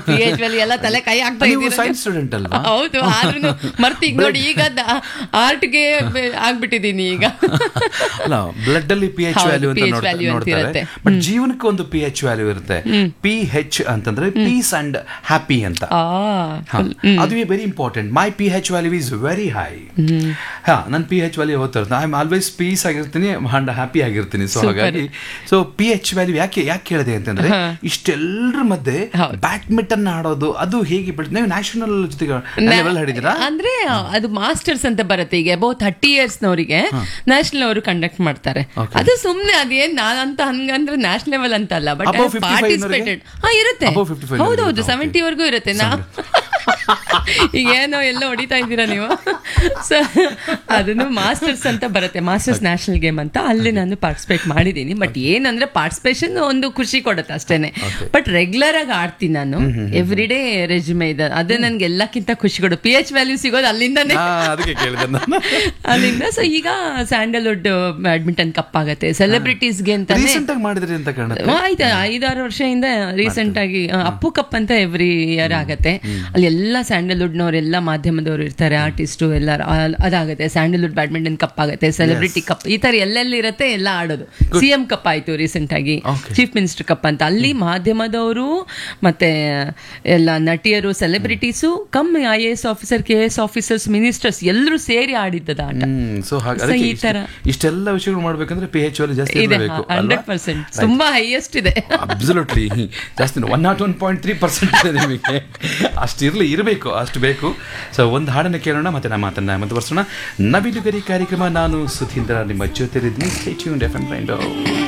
P H valley ಎಲ್ಲ ತಲೆ ಕೈ ಆಗ್ತಾ ನೀವು ಇದ್ದೀರ ಸೈನ್ಸ್ ಸ್ಟೂಡೆಂಟ್ ಅಲ್ವಾ ಹೌದು ಆದ್ರೂ ಮರ್ತಿ ಈಗ ನೋಡಿ ಈಗ ಆರ್ಟ್ಗೆ ಆಗ್ಬಿಟ್ಟಿದೀನಿ ಈಗ ಅಲ್ಲ ಬ್ಲಡ್ ಅಲ್ಲಿ ಪಿ ಎಚ್ ಹೌದು, ವ್ಯಾಲ್ಯೂ ಅಂತ pH ನೋಡ್ತಾ- value ಅಂತ ನೋಡ್ತಾರೆ ಇರುತ್ತೆ. ಬಟ್ ಜೀವನಕ್ಕೆ ಒಂದು ಪಿ ಎಚ್ ವ್ಯಾಲ್ಯೂ ಇರುತ್ತೆ ಪಿ ಹೆಚ್ ಅಂತಂದ್ರೆ ಪೀಸ್ ಅಂಡ್ ಹ್ಯಾಪಿ ಅಂತ ಆ ಹಾ, ಅದು very important my P H value is very high ಹಾ ನನ್ನ ಪಿ ಹೆಚ್ ವ್ಯಾಲ್ಯೂ ಹೋಗ್ತಾ ಐ ಆಮ್ ಆಲ್ವೇಸ್ ಪೀಸ್ ಆಗಿರ್ತೀನಿ ಅಂಡ್ ಹ್ಯಾಪಿ ಆಗಿರ್ತೀನಿ ಸೊ Super. ಹಾಗಾಗಿ ಸೊ ಪಿ ಎಚ್ ವ್ಯಾಲ್ಯೂ ಯಾಕೆ ಯಾಕೆ ಕೇಳಿದೆ ಅಂತಂದ್ರೆ ಇಷ್ಟೆಲ್ಲರ ಮಧ್ಯೆ ಹೌದು. ಬ್ಯಾಡ್ಮಿಂಟನ್ ಆಡೋದು ಅದು ಹೇಗೆ ಬಿಡ್ ನೀವು ನ್ಯಾಷನಲ್ ಜೊತೆಗೆ ಲೆವೆಲ್ ಹಿಡಿದಿರಾ ಅಂದ್ರೆ ಅದು ಮಾಸ್ಟರ್ಸ್ ಅಂತ ಬರುತ್ತೆ ಈಗ ಅಬೌವ್ ಥರ್ಟಿ ಇಯರ್ಸ್ ನವರಿಗೆ ನ್ಯಾಷನಲ್ ಅವರು ಕಂಡಕ್ಟ್ ಮಾಡ್ತಾರೆ Okay. ಅದು ಸುಮ್ನೆ ಅದೇನ್ ನಾನಂತ ಹಂಗಂದ್ರೆ ನ್ಯಾಷನಲ್ ಲೆವೆಲ್ ಅಂತ ಅಲ್ಲ ಬಟ್ Above 55 ಪಾರ್ಟಿಸಿಪೇಟೆಡ್ ಹಾ ಇರುತ್ತೆ Above 55 ಹೌದೌದು ಇರುತ್ತೆ, ಸೆವೆಂಟಿ ವರ್ಗೂ ಇರುತ್ತೆ ನಾ ಈಗ ಏನೋ ಎಲ್ಲ ಹೊಡಿತಾ ಇದ್ದೀರಾ ನೀವು ಸೊ ಅದನ್ನು ಮಾಸ್ಟರ್ಸ್ ಅಂತ ಬರುತ್ತೆ ಮಾಸ್ಟರ್ಸ್ ನ್ಯಾಷನಲ್ ಗೇಮ್ ಅಂತ ಅಲ್ಲಿ ನಾನು ಪಾರ್ಟಿಸಿಪೇಟ್ ಮಾಡಿದ್ದೀನಿ ಬಟ್ ಏನಂದ್ರೆ ಪಾರ್ಟಿಸಿಪೇಷನ್ ಒಂದು ಖುಷಿ ಕೊಡುತ್ತೆ ಅಷ್ಟೇನೆ ಬಟ್ ರೆಗ್ಯುಲರ್ ಆಗಿ ಆಡ್ತೀನಿ ನಾನು ಎವ್ರಿ ಡೇ ರೆಜ್ಯೂಮೆ ಇದೆ ಅದೇ ನನ್ಗೆ ಎಲ್ಲಕ್ಕಿಂತ ಖುಷಿ ಕೊಡು ಪಿ ಎಚ್ ವ್ಯಾಲ್ಯೂ ಸಿಗೋದು ಅಲ್ಲಿಂದಾನೆ ಆ, ಅದಕ್ಕೆ ಕೇಳಿದೆ ನಾನು ಅಲ್ಲಿಂದ ಸೊ ಈಗ ಸ್ಯಾಂಡಲ್ವುಡ್ ಬ್ಯಾಡ್ಮಿಂಟನ್ ಕಪ್ ಆಗತ್ತೆ ಸೆಲೆಬ್ರಿಟೀಸ್ಗೆ ಅಂತಾನೆ ರೀಸೆಂಟ್ ಆಗಿ ಮಾಡಿದ್ರಿ ಅಂತ ಕಾಣುತ್ತೆ ಆಯ್ತು ಐದಾರು ವರ್ಷದಿಂದ ರೀಸೆಂಟ್ ಆಗಿ ಆ, ಅಪ್ಪು ಕಪ್ ಅಂತ ಎವ್ರಿ ಇಯರ್ ಆಗತ್ತೆ ಅಲ್ಲಿ ಎಲ್ಲ ಸ್ಯಾಂಡಲ್ವುಡ್ನವರೆಲ್ಲ ಮಾಧ್ಯಮದವರು ಇರ್ತಾರೆ ಆರ್ಟಿಸ್ಟು ಎಲ್ಲ ಅದಾಗುತ್ತೆ ಸ್ಯಾಂಡಲ್ವುಡ್ ಬ್ಯಾಡ್ಮಿಂಟನ್ ಕಪ್ ಆಗುತ್ತೆ ಸೆಲೆಬ್ರಿಟಿ ಕಪ್ ಈ ತರ ಎಲ್ಲೆಲ್ಲಿ ಇರುತ್ತೆ ಎಲ್ಲ ಆಡೋದು ಸಿ ಎಂ ಕಪ್ ಆಯ್ತು ರೀಸೆಂಟ್ ಆಗಿ Okay. ಚೀಫ್ ಮಿನಿಸ್ಟರ್ ಕಪ್ ಅಂತ ಅಲ್ಲಿ ಮಾಧ್ಯಮದವರು ಮತ್ತೆ ಎಲ್ಲ ನಟಿಯರು celebrities cum I A S officer K S officers ministers ಎಲ್ಲರೂ ಸೇರಿ ಆಡಿದ್ದದ ಆಟ ಹ್ಮ್ ಸೊ ಹಾಗೆ So, ಅದಕ್ಕೆ ಈ ತರ. ಇಷ್ಟು- ಇಷ್ಟೆಲ್ಲ ವಿಷಯಗಳು ಮಾಡ್ಬೇಕಂದ್ರೆ ಪಿ ಎಚ್ ವ್ಯಾಲ್ಯೂ ಜಾಸ್ತಿ ಇದೆ ಇರಬೇಕು ಹಂಡ್ರೆಡ್ ಪರ್ಸೆಂಟ್ ತುಂಬಾ ಹೈಯೆಸ್ಟ್ ಇದೆ ಅಬ್ಸಲ್ಯೂಟ್ಲಿ ಜಾಸ್ತಿ one not one point three percent ಇದೆ ನಿಮಗೆ ಅಷ್ಟು ಇರಲಿ ಇರಬೇಕು ಅಷ್ಟು ಬೇಕು ಸೊ ಒಂದು ಹಾಡನ್ನು ಕೇಳೋಣ ಮತ್ತೆ ನಮ್ಮ ಮಾತನ್ನ ಮುಂದುವರ್ಸೋಣ ನವಿಲುಗರಿ ಕಾರ್ಯಕ್ರಮ ನಾನು ಸುಧೀಂದ್ರ ನಿಮ್ಮ ಜೊತೆಲಿದ್ದೀನಿ ಸ್ಟೇ ಟ್ಯೂನ್ಡ್ ಎಫ್ ಎಂ